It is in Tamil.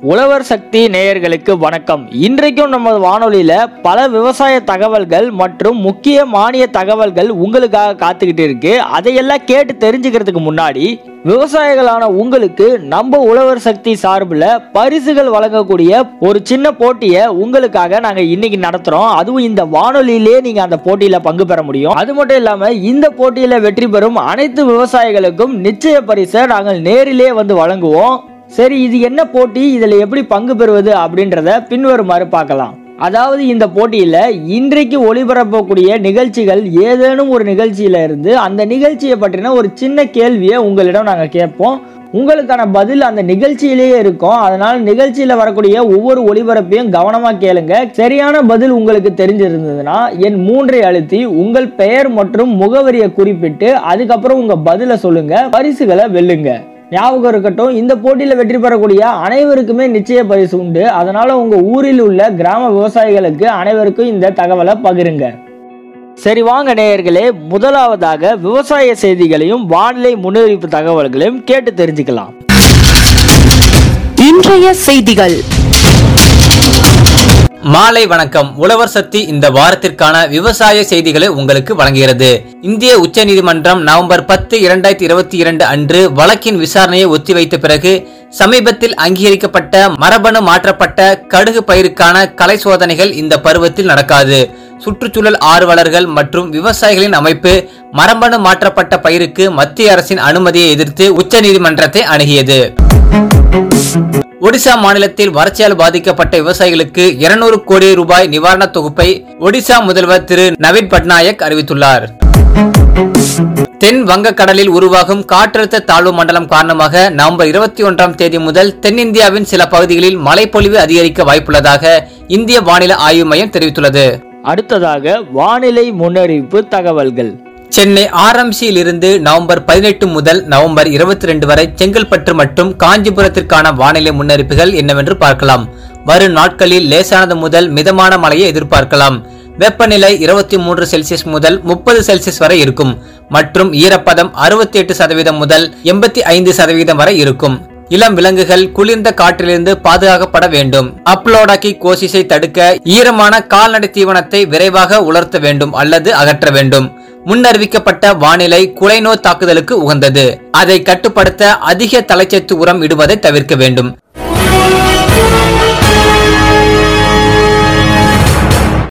உழவர் சக்தி நேயர்களுக்கு வணக்கம் இன்றைக்கும் நம்ம வானொலியில பல விவசாய தகவல்கள் மற்றும் முக்கிய மானிய தகவல்கள் உங்களுக்காக காத்துக்கிட்டு இருக்கு அதையெல்லாம் கேட்டு தெரிஞ்சுக்கிறதுக்கு முன்னாடி விவசாயிகளான உங்களுக்கு நம்ம உழவர் சக்தி சார்பில் பரிசுகள் வழங்கக்கூடிய ஒரு சின்ன போட்டியை உங்களுக்காக நாங்க இன்னைக்கு நடத்துறோம் அதுவும் இந்த வானொலியிலே நீங்க அந்த போட்டியில பங்கு பெற முடியும் அது மட்டும் இல்லாம இந்த போட்டியில வெற்றி பெறும் அனைத்து விவசாயிகளுக்கும் நிச்சய பரிசை நாங்கள் நேரிலே வந்து வழங்குவோம் சரி இது என்ன போட்டி இதில் எப்படி பங்கு பெறுவது அப்படின்றத பின்வருமாறு பார்க்கலாம் அதாவது இந்த போட்டியில் இன்றைக்கு ஒளிபரப்பக்கூடிய நிகழ்ச்சிகள் ஏதேனும் ஒரு நிகழ்ச்சியில இருந்து அந்த நிகழ்ச்சியை பற்றின ஒரு சின்ன கேள்வியை உங்களிடம் நாங்கள் கேட்போம் உங்களுக்கான பதில் அந்த நிகழ்ச்சியிலேயே இருக்கும் அதனால் நிகழ்ச்சியில் வரக்கூடிய ஒவ்வொரு ஒளிபரப்பையும் கவனமாக கேளுங்க சரியான பதில் உங்களுக்கு தெரிஞ்சிருந்ததுன்னா என் மூன்றை அழுத்தி உங்கள் பெயர் மற்றும் முகவரியை குறிப்பிட்டு அதுக்கப்புறம் உங்க பதிலை சொல்லுங்க பரிசுகளை வெல்லுங்க ஞாபகம் இருக்கட்டும் இந்த போட்டியில் வெற்றி பெறக்கூடிய அனைவருக்குமே நிச்சய பரிசு உண்டு அதனால உங்க ஊரில் உள்ள கிராம விவசாயிகளுக்கு அனைவருக்கும் இந்த தகவலை பகிருங்க சரி வாங்க நேயர்களே முதலாவதாக விவசாய செய்திகளையும் வானிலை முன்னறிவிப்பு தகவல்களையும் கேட்டு தெரிஞ்சுக்கலாம் இன்றைய செய்திகள் மாலை வணக்கம் உழவர் சக்தி இந்த வாரத்திற்கான விவசாய செய்திகளை உங்களுக்கு வழங்குகிறது இந்திய உச்சநீதிமன்றம் நவம்பர் பத்து இரண்டாயிரத்தி இருபத்தி இரண்டு அன்று வழக்கின் விசாரணையை ஒத்திவைத்த பிறகு சமீபத்தில் அங்கீகரிக்கப்பட்ட மரபணு மாற்றப்பட்ட கடுகு பயிருக்கான கலை சோதனைகள் இந்த பருவத்தில் நடக்காது சுற்றுச்சூழல் ஆர்வலர்கள் மற்றும் விவசாயிகளின் அமைப்பு மரபணு மாற்றப்பட்ட பயிருக்கு மத்திய அரசின் அனுமதியை எதிர்த்து உச்சநீதிமன்றத்தை அணுகியது ஒடிசா மாநிலத்தில் வறட்சியால் பாதிக்கப்பட்ட விவசாயிகளுக்கு 200 கோடி ரூபாய் நிவாரணத் தொகுப்பை ஒடிசா முதல்வர் திரு நவீன் பட்நாயக் அறிவித்துள்ளார் தென் வங்கக்கடலில் உருவாகும் காற்றழுத்த தாழ்வு மண்டலம் காரணமாக நவம்பர் இருபத்தி ஒன்றாம் தேதி முதல் தென்னிந்தியாவின் சில பகுதிகளில் மழைப்பொழிவு அதிகரிக்க வாய்ப்புள்ளதாக இந்திய வானிலை ஆய்வு மையம் தெரிவித்துள்ளது அடுத்ததாக வானிலை முன்னறிவிப்பு தகவல்கள் சென்னை ஆர்எம்சியில் இருந்து நவம்பர் பதினெட்டு முதல் நவம்பர் இருபத்தி ரெண்டு வரை செங்கல்பட்டு மற்றும் காஞ்சிபுரத்திற்கான வானிலை முன்னறிப்புகள் என்னவென்று பார்க்கலாம் வரும் நாட்களில் லேசானது முதல் மிதமான மழையை எதிர்பார்க்கலாம் வெப்பநிலை இருபத்தி மூன்று செல்சியஸ் முதல் முப்பது செல்சியஸ் வரை இருக்கும் மற்றும் ஈரப்பதம் அறுபத்தி எட்டு சதவீதம் முதல் எண்பத்தி ஐந்து சதவீதம் வரை இருக்கும் இளம் விலங்குகள் குளிர்ந்த காற்றிலிருந்து பாதுகாக்கப்பட வேண்டும் அப்லோடாக்கி கோசிஸை தடுக்க ஈரமான கால்நடை தீவனத்தை விரைவாக உலர்த்த வேண்டும் அல்லது அகற்ற வேண்டும் முன்னறிவிக்கப்பட்ட வானிலை குலைநோய் தாக்குதலுக்கு உகந்தது அதை கட்டுப்படுத்த அதிக தலைச்சத்து உரம் இடுவதை தவிர்க்க வேண்டும்